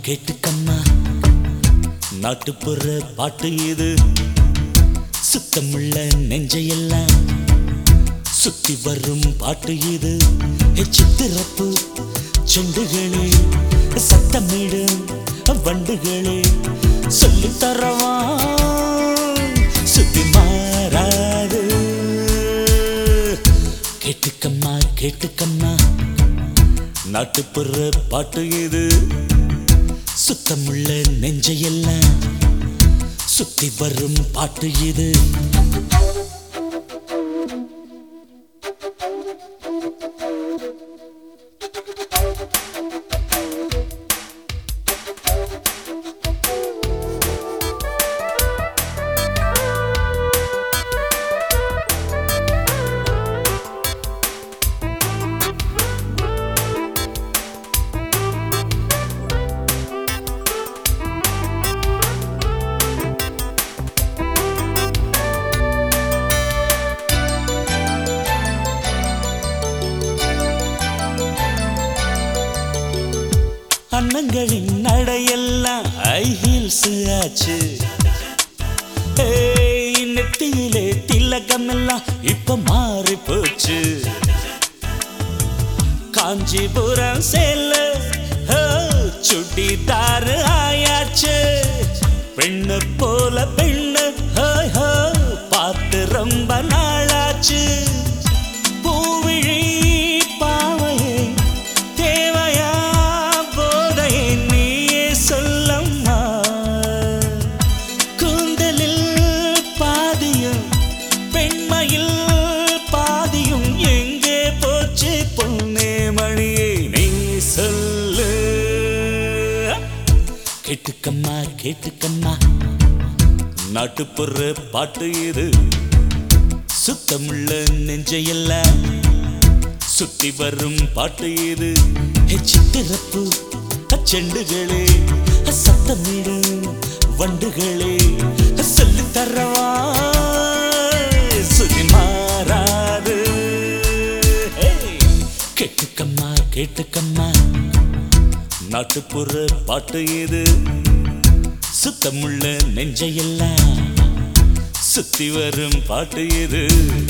கேட்டுக்கம்மா நாட்டுப்புற பாட்டு இது சுத்தமுள்ள நெஞ்சையெல்லாம் சுத்தி வரும் பாட்டு இது சித்திரப்பு செண்டுகளே சத்தமிடும் வண்டுகளே சொல்லி தரவா சுத்தி மாறாது கேட்டுக்கம்மா கேட்டுக்கம்மா நாட்டுப்புற பாட்டு இது சுத்தமுள்ள நெஞ்சையெல்லாம் சுத்தி வரும் பாட்டு இது அண்ணங்களின் நடையெல்லாம் ஹை ஹீல்ஸ் ஆச்சு ஏய், நெத்தியிலே திலகம் எல்லாம் இப்ப மாறி போச்சு காஞ்சிபுரம் சேல சுட்டிதாரு ஆயாச்சு பெண்ணு போல பெண்ணு ஹோய் ஹோ பார்த்து ரொம்ப நாளாச்சு பூவிழி பாவையே தேவையா போதையே நீயே சொல்லம்மா கூந்தலில் பாதியும் பெண்மையில் பாதியும் எங்கே போச்சு பொன்னே மணியே நீ சொல்லு கேட்டுக்கம்மா கேட்டுக்கம்மா நாட்டுப்புற பாட்டு இது சுத்தமுள்ள நெஞ்சையெல்லாம் சுத்தி வரும் பாட்டு இது சித்திரப்பு செண்டுகளே சத்தமிடும் வண்டுகளே சொல்லி தரவா சுதி மாறாது ஹேய், கேட்டுக்கம்மா கேட்டுக்கம்மா நாட்டுப்புற பாட்டு இது சுத்தமுள்ள நெஞ்சையெல்லாம் சுத்தி வரும் பாட்டு இது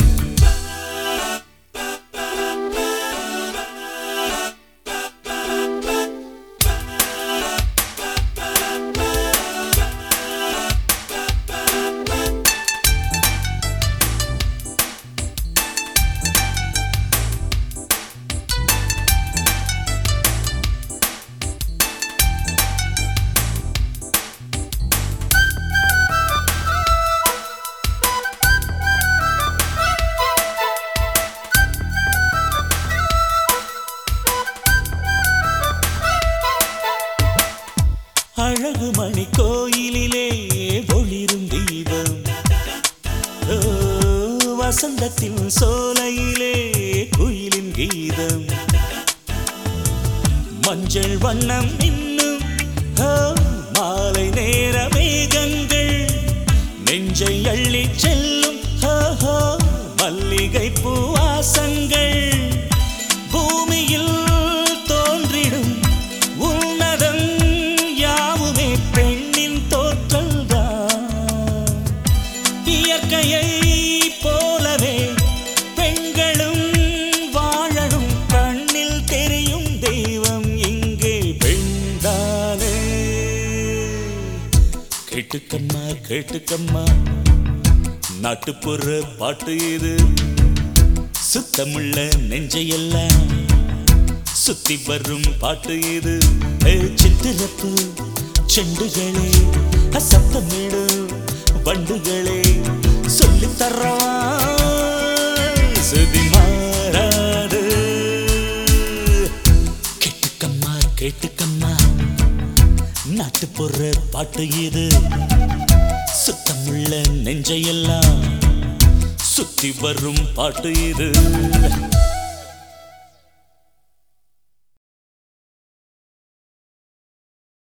அழகு மணி கோயிலிலே ஒளிரும் தீபம் ஓ, வசந்தத்தின் சோலையிலே குயிலின் கீதம் மஞ்சள் வண்ணம் இன்னும் ஓ, மாலை நேர மேகங்கள் நெஞ்சை அள்ளி செல்லும் ஓ, ஓ, மல்லிகை பூவாசங்கள் பூமியில் தோன்றிடும் உன்னதம் யாவுமே பெண்ணின் தோற்றல்தான் இயற்கையை போலவே பெண்களும் வாழணும் கண்ணில் தெரியும் தெய்வம் இங்கே பெண்தானே கேட்டுக்கம்மா கேட்டுக்கம்மா நாட்டுப்புற பாட்டு இது சுத்தமுள்ள நெஞ்சையெல்லாம் சுத்தி வரும் பாட்டு இது ஏ, சித்திரப்பு செண்டுகளே சத்தமிடும் வண்டுகளே சொல்லி தரவா சுதி மாறாது கேட்டுக்கம்மா கேட்டுக்கம்மா நாட்டுப்புற பாட்டு இது சுத்தமுள்ள நெஞ்சையெல்லாம் சுத்தி வரும் பாட்டு இது